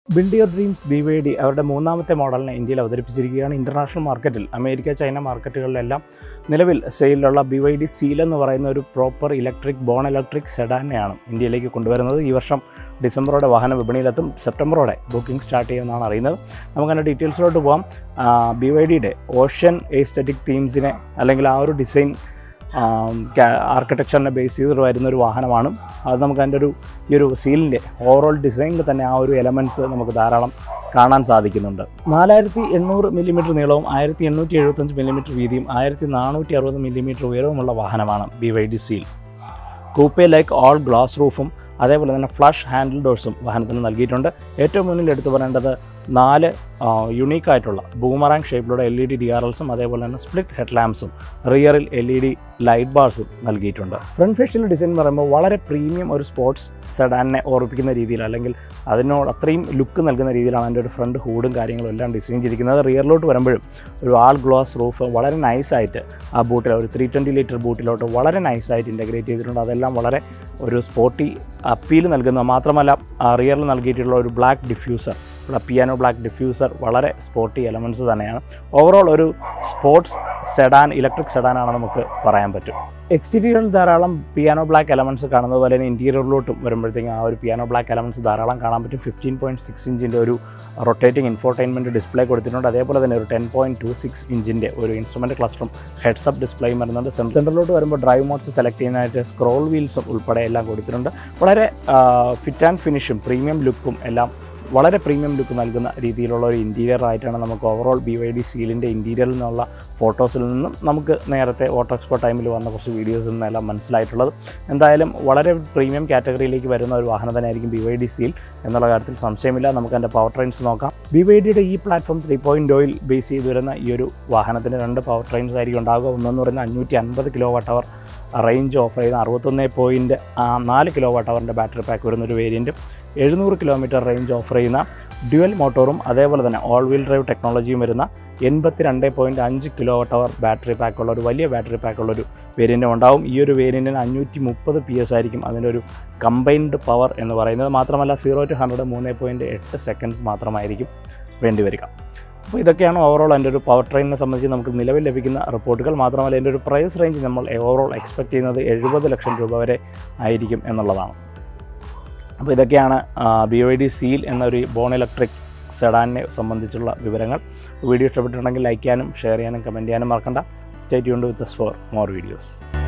build your dreams B Y D അവരുടെ മൂന്നാമത്തെ മോഡലിനെ ഇന്ത്യയിൽ അവതരിപ്പിച്ചിരിക്കുകയാണ് ഇൻ്റർനാഷണൽ മാർക്കറ്റിൽ അമേരിക്ക ചൈന മാർക്കറ്റുകളിലെല്ലാം നിലവിൽ സെയിലുള്ള ബി വൈ ഡി സീൽ എന്ന് പറയുന്ന ഒരു പ്രോപ്പർ ഇലക്ട്രിക് ബോൺ ഇലക്ട്രിക് സെഡാനെയാണ് ഇന്ത്യയിലേക്ക് കൊണ്ടുവരുന്നത് ഈ വർഷം ഡിസംബറോടെ വാഹന വിപണിയിലെത്തും സെപ്റ്റംബറോടെ ബുക്കിംഗ് സ്റ്റാർട്ട് ചെയ്യുമെന്നാണ് അറിയുന്നത് നമുക്കതിൻ്റെ ഡീറ്റെയിൽസിലോട്ട് പോകാം ബി വൈ ഡിയുടെ ഓഷ്യൻ എസ്തറ്റിക് തീംസിനെ അല്ലെങ്കിൽ ആ ഒരു ഡിസൈൻ ആർക്കിടെക്ചറിനെ ബേസ് ചെയ്ത് വരുന്ന ഒരു വാഹനമാണ് അത് നമുക്ക് അതിൻ്റെ ഒരു ഈ ഒരു സീലിൻ്റെ ഓവറോൾ ഡിസൈനിൽ തന്നെ ആ ഒരു എലമെൻറ്റ്സ് നമുക്ക് ധാരാളം കാണാൻ സാധിക്കുന്നുണ്ട് നാലായിരത്തി എണ്ണൂറ് മില്ലിമീറ്റർ നീളവും ആയിരത്തി എണ്ണൂറ്റി എഴുപത്തഞ്ച് മില്ലിമീറ്റർ വീതിയും ആയിരത്തി നാനൂറ്റി അറുപത് മില്ലിമീറ്റർ ഉയരവുമുള്ള വാഹനമാണ് B Y D seal coupe like all glass റൂഫും അതേപോലെ തന്നെ ഫ്ലഷ് ഹാൻഡിൽ ഡോഴ്സും വാഹനത്തിന് നൽകിയിട്ടുണ്ട് ഏറ്റവും മുന്നിൽ എടുത്തു പറയേണ്ടത് നാല് യുണീക്കായിട്ടുള്ള ബൂമറാങ് ഷേപ്പിലുള്ള L E D D R എൽസും അതേപോലെ തന്നെ സ്പ്ലിറ്റ് ഹെഡ് ലാമ്പ്സും റിയറിൽ എൽ ഇ ഡി ലൈറ്റ് ബാർസും നൽകിയിട്ടുണ്ട് ഫ്രണ്ട് ഫേഷ്യൽ ഡിസൈൻ എന്ന് പറയുമ്പോൾ വളരെ പ്രീമിയം ഒരു സ്പോർട്സ് സെഡാനെ ഓർപ്പിക്കുന്ന രീതിയിൽ അല്ലെങ്കിൽ അതിനോട് അത്രയും ലുക്ക് നൽകുന്ന രീതിയിലാണ് അതിൻ്റെ ഒരു ഫ്രണ്ട് ഹൂഡും കാര്യങ്ങളും എല്ലാം ഡിസൈൻ ചെയ്തിരിക്കുന്നത് റിയറിലോട്ട് വരുമ്പോഴും ഒരു ആൾ ഗ്ലാസ് റൂഫ് വളരെ നൈസായിട്ട് ആ ബൂട്ടിൽ ഒരു ത്രീ ട്വൻറ്റി ലിറ്റർ ബൂട്ടിലോട്ട് വളരെ നൈസായിട്ട് ഇൻ്റഗ്രേറ്റ് ചെയ്തിട്ടുണ്ട് അതെല്ലാം വളരെ ഒരു സ്പോർട്ടി അപ്പീൽ നൽകുന്ന മാത്രമല്ല റിയറിൽ നൽകിയിട്ടുള്ള ഒരു black diffuser piano black diffuser വളരെ സ്പോർട്ടി എലമെൻറ്റ്സ് തന്നെയാണ് ഓവറോൾ ഒരു സ്പോർട്സ് സെഡാൻ ഇലക്ട്രിക് സെഡാനാണ് നമുക്ക് പറയാൻ പറ്റും എക്സ്റ്റീരിയറിൽ ധാരാളം പിയാനോ ബ്ലാക്ക് എലമെൻറ്റ്സ് കാണുന്നത് പോലെ തന്നെ ഇൻറ്റീരിയറിലോട്ടും വരുമ്പോഴത്തേക്കും ആ ഒരു പിയാനോ ബ്ലാക്ക് എലമെൻറ്റ്സ് ധാരാളം കാണാൻ പറ്റും ഫിഫ്റ്റീൻ പോയിൻറ്റ് സിക്സ് ഇഞ്ചിൻ്റെ ഒരു റൊട്ടേറ്റിംഗ് ഇൻഫോർടൈൻമെൻറ്റ് ഡിസ്പ്ലേ കൊടുത്തിട്ടുണ്ട് അതേപോലെ തന്നെ ഒരു ടെൻ പോയിൻറ്റ് ടു സിക്സ് ഇഞ്ചിൻ്റെ ഒരു ഇൻസ്ട്രുമെൻറ്റ് ക്ലസ്റ്ററും ഹെഡ്സപ്പ് ഡിസ്പ്ലേയും വരുന്നുണ്ട് സെൻറ്ററിലോട്ട് വരുമ്പോൾ ഡ്രൈവ് മോഡ്സ് സെലക്ട് ചെയ്യാനായിട്ട് സ്ക്രോൾ വീൽസും ഉൾപ്പെടെ എല്ലാം കൊടുത്തിട്ടുണ്ട് വളരെ ഫിറ്റ് ആൻഡ് ഫിനിഷും പ്രീമിയം ലുക്കും എല്ലാം വളരെ പ്രീമിയം ലുക്ക് നൽകുന്ന രീതിയിലുള്ള ഒരു ഇൻറ്റീരിയർ ആയിട്ടാണ് നമുക്ക് ഓവറോൾ ബി വൈ ഡി സീലിൻ്റെ ഇൻറ്റീരിയറിൽ നിന്നുള്ള ഫോട്ടോസിൽ നിന്നും നമുക്ക് നേരത്തെ ഓട്ടോ എക്സ്പോ ടൈമിൽ വന്ന കുറച്ച് വീഡിയോസിൽ നിന്നെല്ലാം മനസ്സിലായിട്ടുള്ളത് എന്തായാലും വളരെ പ്രീമിയം കാറ്റഗറിയിലേക്ക് വരുന്ന ഒരു വാഹനം തന്നെയായിരിക്കും ബി വൈ ഡി സീൽ എന്നുള്ള കാര്യത്തിൽ സംശയമില്ല നമുക്ക് അതിൻ്റെ പവർ ട്രെയിൻസ് നോക്കാം ബി വൈ ഡിയുടെ ഈ platform three point oil base ചെയ്ത് വരുന്ന ഈ ഒരു വാഹനത്തിന് രണ്ട് പവർ ട്രെയിൻസ് ആയിരിക്കും ഉണ്ടാകുക ഒന്നെന്ന് പറയുന്നത് അഞ്ഞൂറ്റി അൻപത് kilowatt hour range offer ചെയ്യുന്ന അറുപത്തൊന്ന് പോയിൻറ്റ് നാല് കിലോ വാട്ട് അവറിൻ്റെ ബാറ്ററി പാക്ക് വരുന്നൊരു വേരിയൻറ്റും എഴുന്നൂറ് കിലോമീറ്റർ റേഞ്ച് ഓഫർ ചെയ്യുന്ന ഡ്യുവൽ മോട്ടോറും അതേപോലെ തന്നെ ഓൾ വീൽ ഡ്രൈവ് ടെക്നോളജിയും വരുന്ന എൺപത്തി രണ്ട് പോയിൻറ്റ് അഞ്ച് കിലോ വാട്ട് അവർ ബാറ്ററി പാക്കുള്ള ഒരു വലിയ ബാറ്ററി പാക്കുള്ള ഒരു വേരിയൻറ്റും ഉണ്ടാവും ഈ ഒരു വേരിയൻറ്റിന് അഞ്ഞൂറ്റി മുപ്പത് പി എസ് ആയിരിക്കും അതിൻ്റെ ഒരു കമ്പൈൻഡ് പവർ എന്ന് പറയുന്നത് മാത്രമല്ല സീറോ ടു ഹൺഡ്രഡ് മൂന്ന് പോയിൻറ്റ് എട്ട് സെക്കൻഡ്സ് മാത്രമായിരിക്കും വേണ്ടി വരിക അപ്പോൾ ഇതൊക്കെയാണ് ഓവറോൾ എൻ്റെ ഒരു പവർ ട്രെയിനിനെ സംബന്ധിച്ച് നമുക്ക് നിലവിൽ ലഭിക്കുന്ന റിപ്പോർട്ടുകൾ മാത്രമല്ല എൻ്റെ ഒരു പ്രൈസ് റേഞ്ച് നമ്മൾ ഓവറോൾ എക്സ്പെക്ട് ചെയ്യുന്നത് എഴുപത് ലക്ഷം രൂപ വരെ ആയിരിക്കും എന്നുള്ളതാണ് അപ്പോൾ ഇതൊക്കെയാണ് ബി ഒ ഡി സീൽ എന്നൊരു ബോൺ ഇലക്ട്രിക് സെഡാനെ സംബന്ധിച്ചുള്ള വിവരങ്ങൾ വീഡിയോ ഇഷ്ടപ്പെട്ടിട്ടുണ്ടെങ്കിൽ ലൈക്ക് ചെയ്യാനും ഷെയർ ചെയ്യാനും കമൻറ്റ് ചെയ്യാനും മറക്കണ്ട stay tuned with for more videos